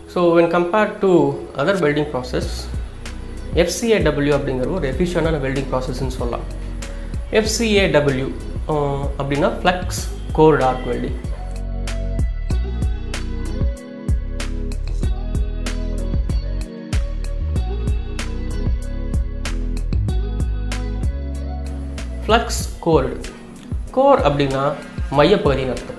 so when compared to other welding process FCAW அப்படிங்கிற ஒரு எஃபிஷியண்டான வெல்டிங் ப்ராசஸ்ன்னு சொல்லலாம் FCAW அஹ், அப்படின்னா flux core arc welding flux cored core அப்படின்னா மையப்பகுதின்னு அர்த்தம்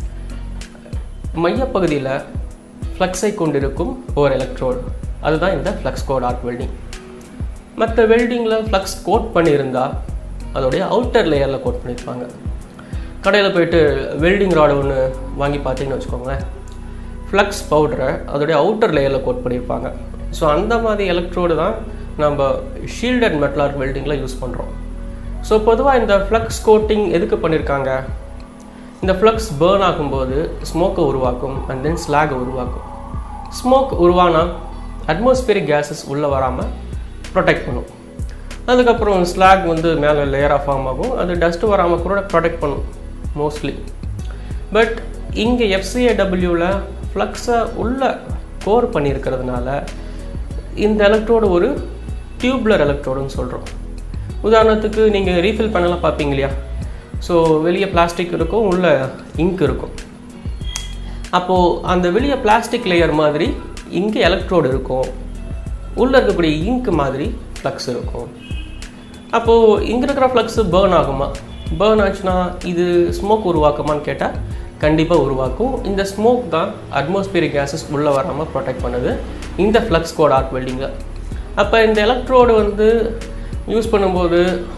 மையப்பகுதியில் ஃப்ளக்ஸை கொண்டிருக்கும் ஒரு எலக்ட்ரோடு அதுதான் இந்த ஃப்ளக்ஸ் கோட் ஆர்க் வெல்டிங் மற்ற வெல்டிங்கில் ஃப்ளக்ஸ் கோட் பண்ணியிருந்தா அதோடைய அவுட்டர் லேயரில் கோட் பண்ணியிருப்பாங்க கடையில் போயிட்டு வெல்டிங் ராடு ஒன்று வாங்கி பார்த்தீங்கன்னு வச்சுக்கோங்களேன் ஃப்ளக்ஸ் பவுடரை அதோடைய அவுட்டர் லேயரில் கோட் பண்ணியிருப்பாங்க ஸோ அந்த மாதிரி எலக்ட்ரோடு தான் நம்ம ஷீல்டட் மெட்டலார்க் வெல்டிங்கில் யூஸ் பண்ணுறோம் ஸோ பொதுவாக இந்த ஃப்ளக்ஸ் கோட்டிங் எதுக்கு பண்ணியிருக்காங்க இந்த ஃப்ளக்ஸ் பேர்ன் ஆகும்போது ஸ்மோக்கை உருவாக்கும் அண்ட் தென் ஸ்லாகை உருவாக்கும் ஸ்மோக் உருவானா அட்மாஸ்பியரிக் கேஸஸ் உள்ளே வராமல் ப்ரொடெக்ட் பண்ணும் அதுக்கப்புறம் ஸ்லாக் வந்து மேலே லேயராக ஃபார்ம் ஆகும் அது டஸ்ட்டு வராமல் கூட ப்ரொடெக்ட் பண்ணும் மோஸ்ட்லி பட் இங்கே எஃப்சிஏடபிள்யூவில் ஃப்ளக்ஸை உள்ள கோர் பண்ணியிருக்கிறதுனால இந்த எலக்ட்ரோடு ஒரு டியூப்லர் எலக்ட்ரோடுன்னு சொல்கிறோம் உதாரணத்துக்கு நீங்கள் ரீஃபில் பண்ணலாம் பார்ப்பீங்க இல்லையா ஸோ வெளியே பிளாஸ்டிக் இருக்கும் உள்ள இங்க் இருக்கும் அப்போது அந்த வெளியே பிளாஸ்டிக் லேயர் மாதிரி இங்கே எலக்ட்ரோடு இருக்கும் உள்ளே இருக்கக்கூடிய இங்க் மாதிரி ஃப்ளக்ஸ் இருக்கும் அப்போது இங்கே இருக்கிற ஃப்ளக்ஸு பேர்ன் ஆகுமா பேர்ன் ஆச்சுன்னா இது ஸ்மோக் உருவாக்குமான்னு கேட்டால் கண்டிப்பாக உருவாக்கும் இந்த ஸ்மோக் தான் அட்மாஸ்பியரிக் கேஸஸ் உள்ளே வராமல் ப்ரொடெக்ட் பண்ணுது இந்த ஃப்ளக்ஸ் கோட் ஆர்ட் வெல்டிங்கில் அப்போ இந்த எலக்ட்ரோடு வந்து யூஸ் பண்ணும்போது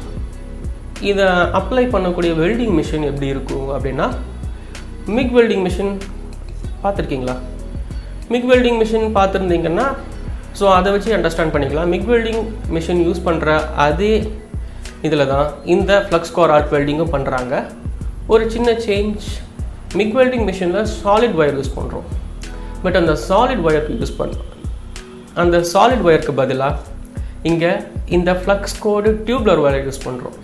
இதை அப்ளை பண்ணக்கூடிய வெல்டிங் மிஷின் எப்படி இருக்கும் அப்படின்னா மிக் வெல்டிங் மிஷின் பார்த்துருக்கீங்களா மிக் வெல்டிங் மிஷின் பார்த்துருந்தீங்கன்னா ஸோ அதை வச்சு அண்டர்ஸ்டாண்ட் பண்ணிக்கலாம் மிக் வெல்டிங் மிஷின் யூஸ் பண்ணுற அதே இதில் தான் இந்த ஃப்ளக்ஸ் கோர் ஆர்ட் வெல்டிங்கும் பண்ணுறாங்க ஒரு சின்ன சேஞ்ச் மிக் வெல்டிங் மிஷினில் சாலிட் ஒயர் யூஸ் பண்ணுறோம் பட் அந்த சாலிட் ஒயருக்கு யூஸ் பண்ணுறோம் அந்த சாலிட் ஒயருக்கு பதிலாக இங்கே இந்த flux cored tubular wire use பண்ணுறோம்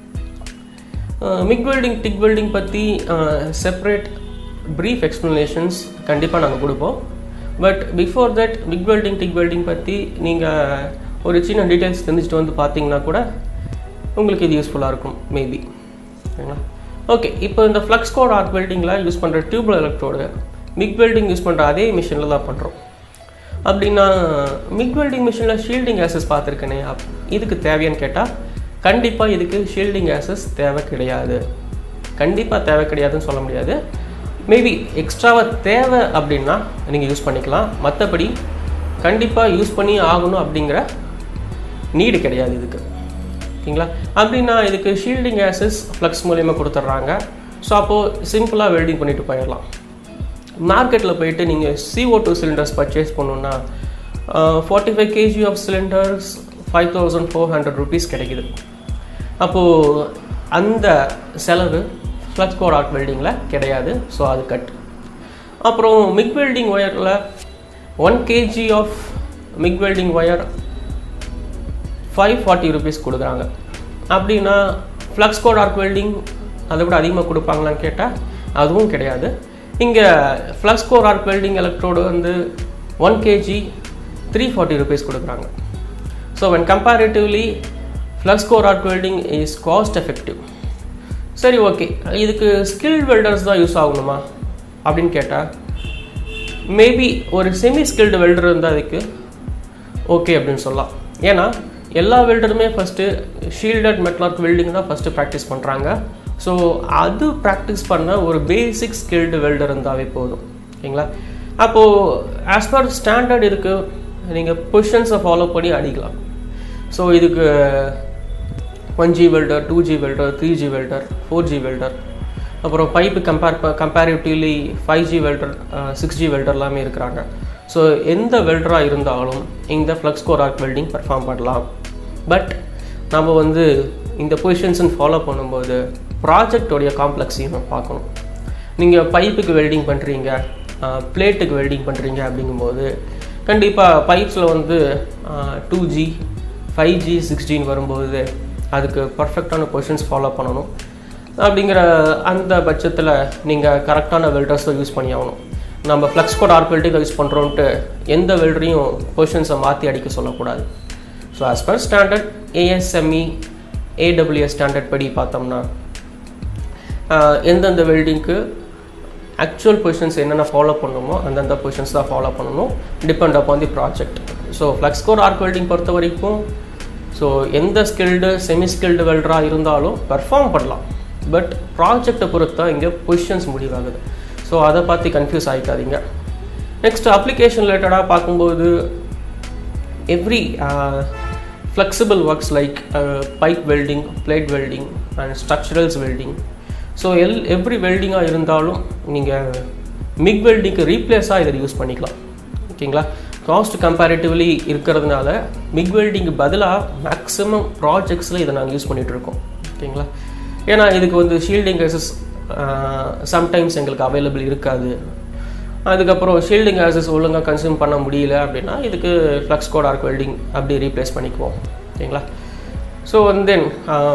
மிக் வெல்டிங் டிக் வெல்டிங் பற்றி செப்பரேட் ப்ரீஃப் எக்ஸ்ப்ளனேஷன்ஸ் கண்டிப்பாக நாங்கள் கொடுப்போம் but before that MIG welding TIG welding பற்றி நீங்கள் ஒரு சின்ன டீட்டெயில்ஸ் தெரிஞ்சுட்டு வந்து பார்த்தீங்கன்னா கூட உங்களுக்கு இது யூஸ்ஃபுல்லாக இருக்கும் மேபி சரிங்களா ஓகே இப்போ இந்த ஃப்ளக்ஸ் கோட் ஆர்ட் வெல்டிங்கில் யூஸ் பண்ணுற tubular electrode MIG welding use பண்ணுற அதே மிஷினில் தான் பண்ணுறோம் அப்படின்னா மிக் வெல்டிங் மிஷினில் ஷீல்டிங் ஆசஸ் பார்த்துருக்கேனே அப் இதுக்கு தேவையான்னு கேட்டால் கண்டிப்பாக இதுக்கு ஷீல்டிங் ஆசஸ் தேவை கிடையாது கண்டிப்பாக தேவை கிடையாதுன்னு சொல்ல முடியாது மேபி எக்ஸ்ட்ராவாக தேவை அப்படின்னா நீங்கள் யூஸ் பண்ணிக்கலாம் மற்றபடி கண்டிப்பாக யூஸ் பண்ணி ஆகணும் அப்படிங்கிற நீடு கிடையாது இதுக்கு ஓகேங்களா அப்படின்னா இதுக்கு ஷீல்டிங் ஆசஸ் ஃப்ளக்ஸ் மூலயமா கொடுத்துட்றாங்க ஸோ அப்போது சிம்பிளாக வெல்டிங் பண்ணிட்டு போயிடலாம் மார்க்கெட்டில் போயிட்டு நீங்கள் CO2 டூ சிலிண்டர்ஸ் பர்ச்சேஸ் பண்ணணுன்னா forty five KG of cylinders five thousand four hundred rupees கிடைக்குது அப்போது அந்த செலவு ஃப்ளக்ஸ் கோட் ஆர்ட் வெல்டிங்கில் கிடையாது ஸோ அது கட் அப்புறம் மிக் வெல்டிங் ஒயரில் one KG of MIG welding wire five forty rupees கொடுக்குறாங்க அப்படின்னா ஃப்ளக்ஸ் கோட் ஆர்க் வெல்டிங் அதை விட அதிகமாக கொடுப்பாங்களான்னு கேட்டால் அதுவும் கிடையாது இங்கே flux cored arc welding electrode வந்து one KG three forty rupees கொடுக்குறாங்க so when comparatively flux core arc welding is cost effective சரி ஓகே இதுக்கு ஸ்கில் வெல்டர்ஸ் தான் யூஸ் ஆகணுமா அப்படின்னு கேட்டால் மேபி ஒரு செமி ஸ்கில்டு வெல்டர் இருந்தால் அதுக்கு ஓகே அப்படின்னு சொல்லலாம் ஏன்னா எல்லா வெல்டருமே ஃபஸ்ட்டு ஷீல்டட் மெட்லார்க் வெல்டிங் தான் ஃபஸ்ட்டு ப்ராக்டிஸ் பண்ணுறாங்க ஸோ அது ப்ராக்டிஸ் பண்ண ஒரு பேசிக் ஸ்கில்டு வெல்டர் இருந்தாவே போதும் ஓகேங்களா அப்போது ஆஸ் பர் ஸ்டாண்டர்ட் இருக்குது நீங்கள் பொசிஷன்ஸை ஃபாலோ பண்ணி அடிக்கலாம் ஸோ இதுக்கு one G welder two G welder three G welder four G welder அப்புறம் pipe compare comparatively five G welder six G welder எல்லாமே இருக்கிறாங்க ஸோ எந்த வெல்டராக இருந்தாலும் இந்த flux core arc welding perform பண்ணலாம் பட் நம்ம வந்து இந்த பொசிஷன்ஸுன்னு ஃபாலோ பண்ணும்போது ப்ராஜெக்டோடைய காம்ப்ளெக்ஸையும் பார்க்கணும் நீங்கள் பைப்புக்கு வெல்டிங் பண்ணுறீங்க பிளேட்டுக்கு வெல்டிங் பண்ணுறீங்க அப்படிங்கும்போது கண்டிப்பாக பைப்ஸில் வந்து two G five G six ஜின்னு வரும்போது அதுக்கு பர்ஃபெக்டான பொசிஷன்ஸ் ஃபாலோ பண்ணணும் அப்படிங்கிற அந்த பட்சத்தில் நீங்கள் கரெக்டான வெல்டர்ஸை யூஸ் பண்ணி ஆகணும் நம்ம ஃப்ளக்ஸ் கோட் ஆர்பிஎல்டிக்கு யூஸ் பண்ணுறோன்ட்டு எந்த வெல்டரையும் பொசிஷன்ஸை மாற்றி அடிக்க சொல்லக்கூடாது so as per standard ASME AWS standard படி பார்த்தோம்னா ஆஹ், எந்தெந்த வெல்டிங்க்கு ஆக்சுவல் பொசிஷன்ஸ் என்னென்ன ஃபாலோ பண்ணணுமோ அந்தந்த பொசிஷன்ஸ் தான் ஃபாலோ பண்ணணும் depend upon the project so flux core arc welding பொறுத்த வரைக்கும் ஸோ எந்த ஸ்கில்டு செமி ஸ்கில்டு வெல்டராக இருந்தாலும் பெர்ஃபார்ம் பண்ணலாம் பட் ப்ராஜெக்டை பொறுத்தா இங்கே பொசிஷன்ஸ் முடிவாகுது ஸோ அதை பார்த்து கன்ஃபியூஸ் ஆகிக்காதீங்க நெக்ஸ்ட் அப்ளிகேஷன் ரிலேட்டடாக பார்க்கும்போது every uh, flexible works like uh, pipe welding, plate welding and structurals welding so எல் எவ்ரி வெல்டிங்காக இருந்தாலும் நீங்கள் மிக் வெல்டிங்க்கு ரீப்ளேஸாக இதை யூஸ் பண்ணிக்கலாம் ஓகேங்களா காஸ்ட் கம்பேரிட்டிவ்லி இருக்கிறதுனால மிக் வெல்டிங்க்கு பதிலாக மேக்ஸிமம் ப்ராஜெக்ட்ஸில் இதை நாங்கள் யூஸ் பண்ணிகிட்டு இருக்கோம் ஓகேங்களா ஏன்னா இதுக்கு வந்து ஷீல்டிங் கேசஸ் சம்டைம்ஸ் எங்களுக்கு அவைலபிள் இருக்காது அதுக்கப்புறம் ஷீல்டிங் ஆசஸ் ஒழுங்காக கன்சியூம் பண்ண முடியல அப்படின்னா இதுக்கு ஃப்ளக்ஸ் கோட் ஆர்க் வெல்டிங் அப்படி ரீப்ளேஸ் பண்ணிக்குவோம் ஓகேங்களா ஸோ தென்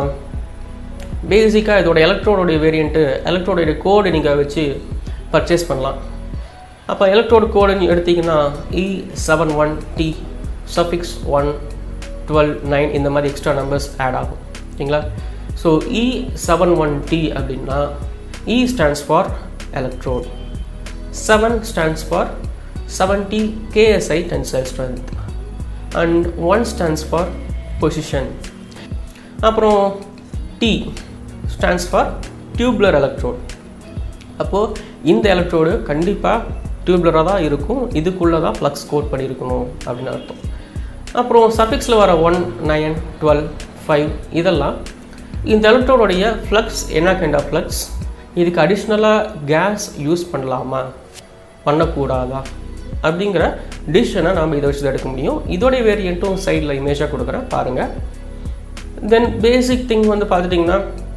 பேசிக்காக இதோட எலக்ட்ரோடோடைய வேரியண்ட்டு எலக்ட்ரோடைய கோடு நீங்கள் வச்சு பர்ச்சேஸ் பண்ணலாம் அப்போ எலக்ட்ரோடு கோடுன்னு எடுத்தீங்கன்னா E seven one T suffix one twelve nine இந்த மாதிரி எக்ஸ்ட்ரா நம்பர்ஸ் ஆட் ஆகும் ஓகேங்களா so E seven one T அப்படின்னா E stands for electrode seven stands for seventy KSI tensile strength and one stands for position அப்புறம் T stands for tubular electrode அப்போது இந்த electrode கண்டிப்பாக டியூப்லராக தான் இருக்கும் இதுக்குள்ளே தான் ஃப்ளக்ஸ் கோட் பண்ணியிருக்கணும் அப்படின்னு அர்த்தம் அப்புறம் சஃபிக்ஸில் வர ஒன் நைன் டுவெல் ஃபைவ் இதெல்லாம் இந்த எலக்ட்ரோடைய ஃப்ளக்ஸ் என்ன கைண்ட் ஆஃப் ஃப்ளக்ஸ் இதுக்கு அடிஷ்னலாக கேஸ் யூஸ் பண்ணலாமா பண்ணக்கூடாதா அப்படிங்கிற டிசிஷனை நாம் இதை வச்சு தான் எடுக்க முடியும் இதோடைய வேரியண்ட்டும் சைடில் இமேஜாக கொடுக்குறேன் பாருங்கள் தென் பேசிக் திங் வந்து பார்த்துட்டிங்கன்னா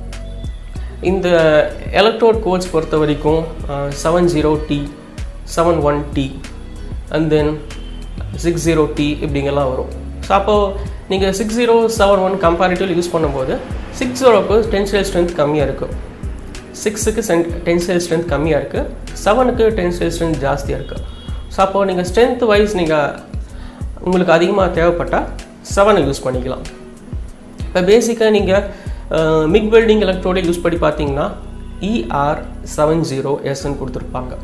இந்த எலக்ட்ரோட் கோட்ஸ் பொறுத்த வரைக்கும் seven zero T seven one T and then six zero T இப்படிங்கெல்லாம் வரும் ஸோ அப்போது நீங்கள் six zero seven one comparative use பண்ணும்போது சிக்ஸ் ஜீரோக்கு டென்சைல் ஸ்ட்ரென்த் கம்மியாக இருக்கும் சிக்ஸுக்கு சென் டென்சைல் ஸ்ட்ரென்த் கம்மியாக இருக்குது செவனுக்கு டென்சைல் ஸ்ட்ரென்த் ஜாஸ்தியாக இருக்குது ஸோ அப்போது நீங்கள் ஸ்ட்ரென்த் வைஸ் நீங்கள் உங்களுக்கு அதிகமாக தேவைப்பட்டால் செவனை யூஸ் பண்ணிக்கலாம் இப்போ பேசிக்காக நீங்கள் மிக் வெல்டிங் எலக்ட்ரோடை யூஸ் பண்ணி பார்த்தீங்கன்னா இஆர் செவன் ஜீரோ எஸ்ன்னு கொடுத்துருப்பாங்க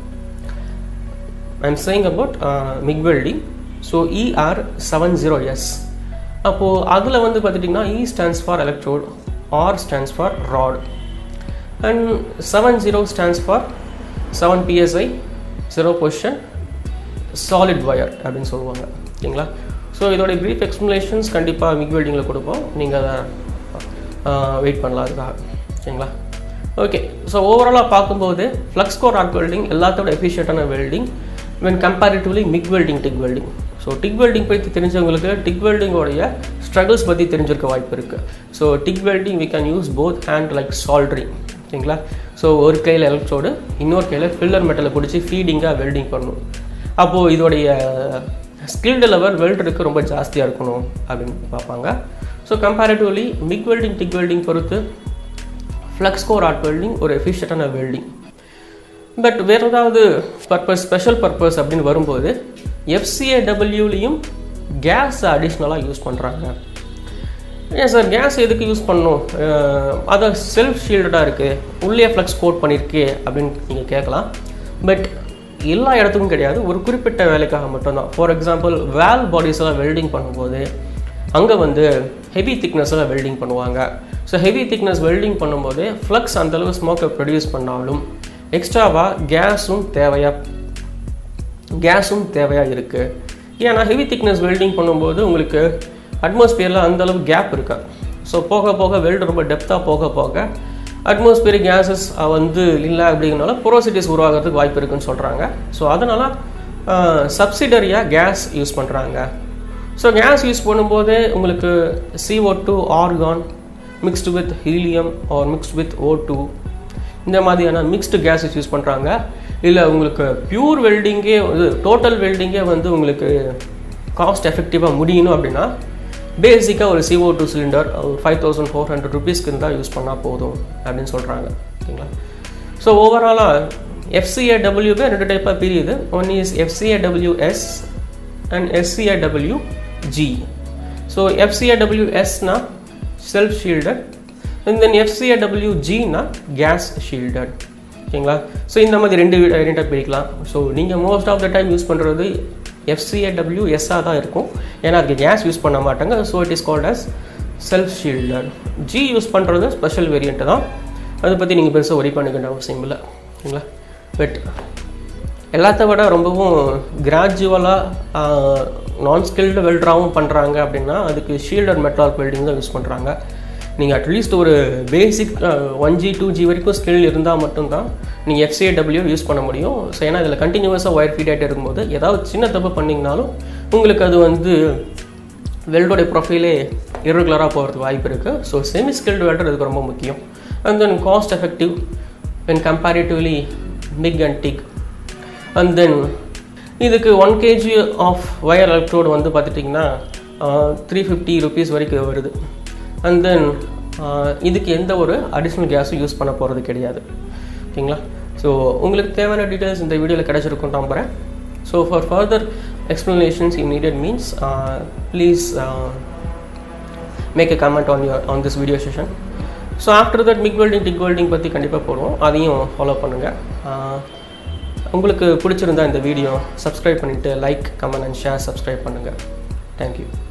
I'm saying about MIG welding so ER seven zero S அப்போது அதில் வந்து பார்த்துட்டிங்கன்னா E stands for electrode R stands for rod and seven zero stands for seven PSI zero position solid wire அப்படின்னு சொல்லுவாங்க ஓகேங்களா so இதோடைய ப்ரீஃப் எக்ஸ்ப்ளனேஷன்ஸ் கண்டிப்பாக மிக் வெல்டிங்கில் கொடுப்போம் நீங்கள் அதை வெயிட் பண்ணலாம் அதுக்காக ஓகேங்களா ஓகே ஸோ ஓவராலாக பார்க்கும்போது ஃப்ளக்ஸ் கோர் ஆர்க் வெல்டிங் எல்லாத்தோட எஃபிஷியண்டான welding when comparatively MIG welding TIG welding so TIG welding பற்றி தெரிஞ்சவங்களுக்கு டிக் வெல்டிங்கோடைய ஸ்ட்ரகிள்ஸ் பற்றி தெரிஞ்சிருக்க வாய்ப்பு இருக்குது so TIG welding we can use both hand like soldering ஓகேங்களா ஸோ ஒரு கையில் எலக்ட்ரோடு இன்னொரு கையில் ஃபில்லர் மெட்டலை பிடிச்சி ஃபீடிங்காக வெல்டிங் பண்ணணும் அப்போது இதோடைய ஸ்கில்டு லெவல் வெல்டருக்கு ரொம்ப ஜாஸ்தியாக இருக்கணும் அப்படின்னு பார்ப்பாங்க so comparatively MIG welding TIG welding பொறுத்து ஃப்ளக்ஸ் கோர் ஆர்ட் வெல்டிங் ஒரு எஃபிஷியண்டான வெல்டிங் பட் வேறு ஏதாவது பர்பஸ் ஸ்பெஷல் பர்பஸ் அப்படின்னு வரும்போது எஃப்சிஏடபிள்யூலையும் கேஸ் அடிஷ்னலாக யூஸ் பண்ணுறாங்க ஏன் சார் கேஸ் எதுக்கு யூஸ் பண்ணணும் அதை செல்ஃப் ஷீல்டடாக இருக்குது உள்ளே ஃப்ளக்ஸ் கோட் பண்ணியிருக்கே அப்படின்னு நீங்கள் கேட்கலாம் பட் எல்லா இடத்துக்கும் கிடையாது ஒரு குறிப்பிட்ட வேலைக்காக மட்டும்தான் ஃபார் எக்ஸாம்பிள் வேல் பாடிஸ் எல்லாம் வெல்டிங் பண்ணும்போது அங்கே வந்து ஹெவி திக்னஸில் வெல்டிங் பண்ணுவாங்க ஸோ ஹெவி திக்னஸ் வெல்டிங் பண்ணும்போது ஃப்ளக்ஸ் அந்தளவு ஸ்மோக்கை ப்ரொடியூஸ் பண்ணாலும் எக்ஸ்ட்ராவாக கேஸும் தேவையாக கேஸும் தேவையாக இருக்குது ஏன்னா ஹெவி திக்னஸ் வெல்டிங் பண்ணும்போது உங்களுக்கு அட்மாஸ்பியரில் அந்தளவு கேப் இருக்காது ஸோ போக போக வெல்டு ரொம்ப டெப்த்தாக போக போக அட்மாஸ்பியரிக் கேஸஸ் வந்து இல்லை அப்படிங்கிறனால போரோசிட்டிஸ் உருவாகிறதுக்கு வாய்ப்பு இருக்குன்னு சொல்கிறாங்க ஸோ அதனால் சப்சிடரியாக கேஸ் யூஸ் பண்ணுறாங்க ஸோ கேஸ் யூஸ் பண்ணும்போது உங்களுக்கு CO two argon mixed with helium or mixed with O two இந்த மாதிரியான மிக்ஸ்டு கேஸஸ் யூஸ் பண்ணுறாங்க இல்லை உங்களுக்கு பியூர் வெல்டிங்கே இது டோட்டல் வெல்டிங்கே வந்து உங்களுக்கு காஸ்ட் எஃபெக்டிவாக முடியணும் அப்படின்னா பேசிக்காக ஒரு சிஓ டூ சிலிண்டர் ஒரு ஃபைவ் தௌசண்ட் ஃபோர் ஹண்ட்ரட் ருபீஸ்க்கு இருந்தால் யூஸ் பண்ணால் போதும் அப்படின்னு சொல்கிறாங்க ஓகேங்களா ஸோ ஓவராலாக எஃப்சிஏடபிள்யூக்கு ரெண்டு டைப்பாக பிரியுது one is FCAWS and FCAWG so எஃப்சிஏடபிள்யூஎஸ்னா செல்ஃப் ஷீல்டட் அண்ட் தென் எஃப்சிஏடபிள்யூஜினா கேஸ் ஷீல்டட் ஓகேங்களா ஸோ இந்த மாதிரி ரெண்டு ரெண்டாக பிரிக்கலாம் ஸோ நீங்கள் most of the time use பண்ணுறது எஃப்சிஏடபிள்யூ எஸ்ஸாக தான் இருக்கும் ஏன்னா அதுக்கு கேஸ் யூஸ் பண்ண மாட்டாங்க so it is called as self shielded G use பண்ணுறது ஸ்பெஷல் வேரியண்ட்டு தான் அதை பற்றி நீங்கள் பெருசாக ஒரி பண்ணிக்கின்ற அவசியம் இல்லை ஓகேங்களா பட் எல்லாத்த விட ரொம்பவும் கிராஜுவலாக நான் ஸ்கில்டு வெல்டராகவும் பண்ணுறாங்க அப்படின்னா அதுக்கு ஷீல்டட் மெட்டால் வெல்டிங் தான் யூஸ் பண்ணுறாங்க நீங்கள் அட்லீஸ்ட் ஒரு basic one G two G வரைக்கும் ஸ்கில் இருந்தால் மட்டும்தான் நீங்கள் எஃப்சிஏடபிள்யூ யூஸ் பண்ண முடியும் ஸோ ஏன்னா இதில் கண்டினியூஸாக ஒயர் ஃபீட் ஆகிட்டு இருக்கும்போது ஏதாவது சின்ன தப்பு பண்ணிங்கனாலும் உங்களுக்கு அது வந்து வெல்டோடைய ப்ரொஃபைலே இரெகுலராக போகிறதுக்கு வாய்ப்பு இருக்குது ஸோ செமி ஸ்கில்டு வெல்டர் இதுக்கு ரொம்ப முக்கியம் and then cost effective when comparatively MIG and TIG and then இதுக்கு one KG of wire electrode வந்து பார்த்துட்டிங்கன்னா த்ரீ ஃபிஃப்டி ருபீஸ் வரைக்கும் வருது அண்ட் தென் இதுக்கு எந்த ஒரு அடிஷ்னல் கேஸும் யூஸ் பண்ண போகிறது கிடையாது ஓகேங்களா ஸோ உங்களுக்கு தேவையான டீட்டெயில்ஸ் இந்த வீடியோவில் கிடச்சிருக்கும் நம்புகிறேன் so for further explanations in needed means please make a comment on your on this video session so after that MIG welding TIG welding பற்றி கண்டிப்பாக போடுவோம் அதையும் ஃபாலோ பண்ணுங்கள் உங்களுக்கு பிடிச்சிருந்தா இந்த வீடியோ சப்ஸ்கிரைப் பண்ணிவிட்டு like comment and share subscribe பண்ணுங்கள் தேங்க்யூ